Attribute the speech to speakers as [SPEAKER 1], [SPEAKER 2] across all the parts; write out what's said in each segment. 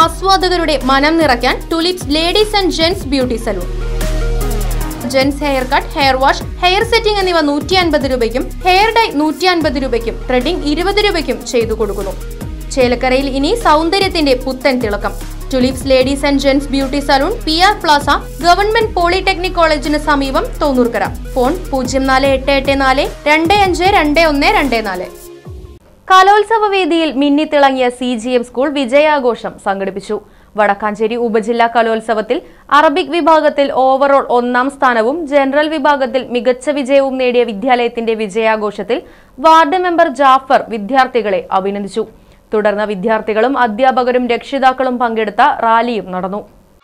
[SPEAKER 1] ആസ്വാദകരുടെ മനം നിറയ്ക്കാൻ Tulips ladies and gents beauty salon gents hair cut hair wash hair setting എന്നിവ നൂറ്റി അൻപത് രൂപയ്ക്കും ഹെയർ ഡൈ നൂറ്റി അൻപത് രൂപയ്ക്കും ത്രെഡിംഗ് ഇരുപത് രൂപയ്ക്കും ചെയ്തു കൊടുക്കുന്നു ചേലക്കരയിൽ ഇനി സൗന്ദര്യത്തിന്റെ പുത്തൻ തിളക്കം Tulips ladies and gents beauty salon P R plaza government polytechnic കോളേജിന് സമീപം തോന്നൂർക്കര ഫോൺ പൂജ്യം നാല് എട്ട് എട്ട് നാല് രണ്ട് അഞ്ച് രണ്ട് ഒന്ന് രണ്ട് നാല് കലോത്സവ വേദിയിൽ മിന്നിത്തിളങ്ങിയ സി ജി എം സ്കൂൾ വിജയാഘോഷം സംഘടിപ്പിച്ചു വടക്കാഞ്ചേരി ഉപജില്ലാ കലോത്സവത്തിൽ അറബിക് വിഭാഗത്തിൽ ഓവറോൾ ഒന്നാം സ്ഥാനവും ജനറൽ വിഭാഗത്തിൽ മികച്ച വിജയവും നേടിയ വിദ്യാലയത്തിന്റെ വിജയാഘോഷത്തിൽ വാർഡ് മെമ്പർ ജാഫർ വിദ്യാർത്ഥികളെ അഭിനന്ദിച്ചു തുടർന്ന് വിദ്യാർത്ഥികളും അധ്യാപകരും രക്ഷിതാക്കളും പങ്കെടുത്ത റാലിയും നടന്നു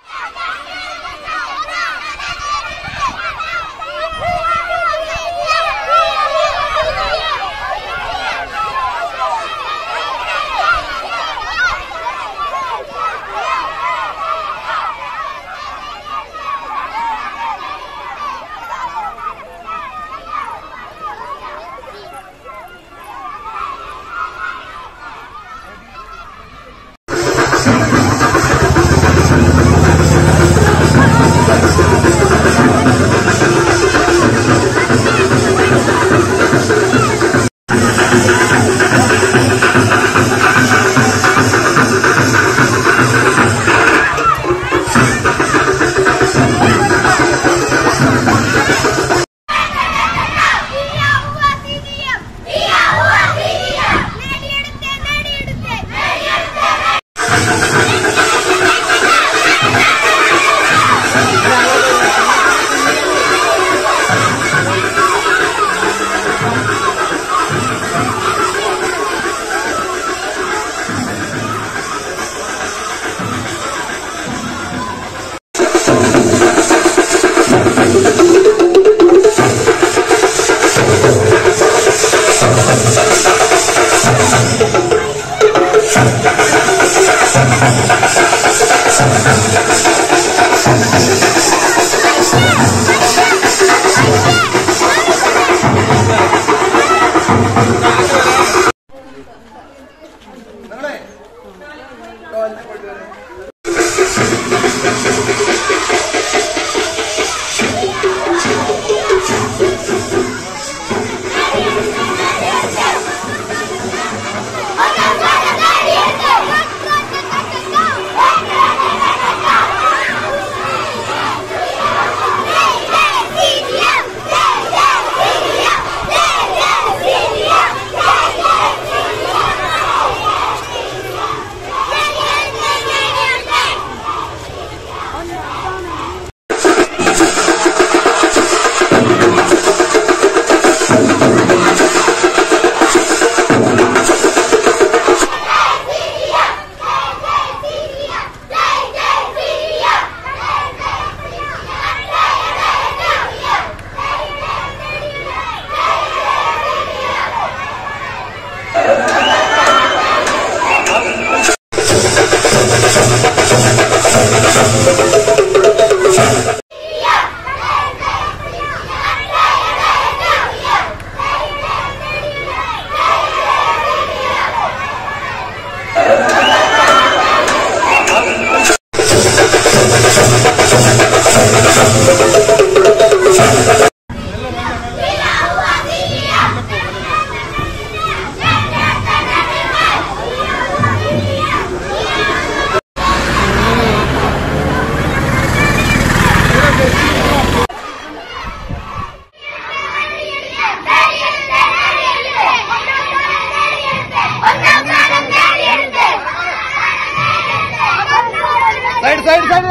[SPEAKER 2] സൈഡ് സൈഡ് സൈഡ്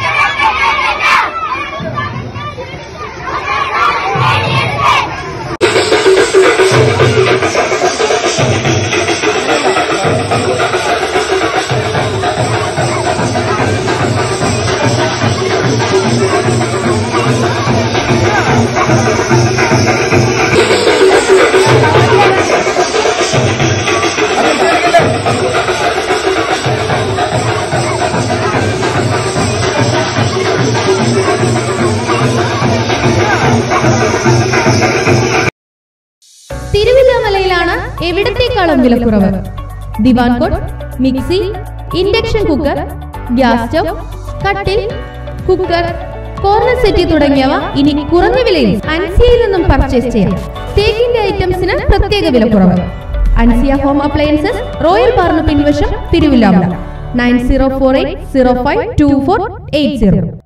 [SPEAKER 3] തിരുവില്ലാമലയിലാണ് എവിടത്തേക്കാളും വിലക്കുറവ് divan cot mixie induction cooker
[SPEAKER 1] gas stove കട്ടിൽ കുക്കർ കോർണർ സെറ്റി തുടങ്ങിയവ ഇനി കുറഞ്ഞ വിലയിൽ അൻസിയയിൽ നിന്നും പർച്ചേസ് ചെയ്യാം തേക്കിന്റെ ഐറ്റംസിന് പ്രത്യേക വിലക്കുറവ് അൻസിയ ഹോം അപ്ലയൻസസ് റോയൽ പാർന്ന് പിൻവശം Thiruvilwamala nine zero four eight zero five two four eight zero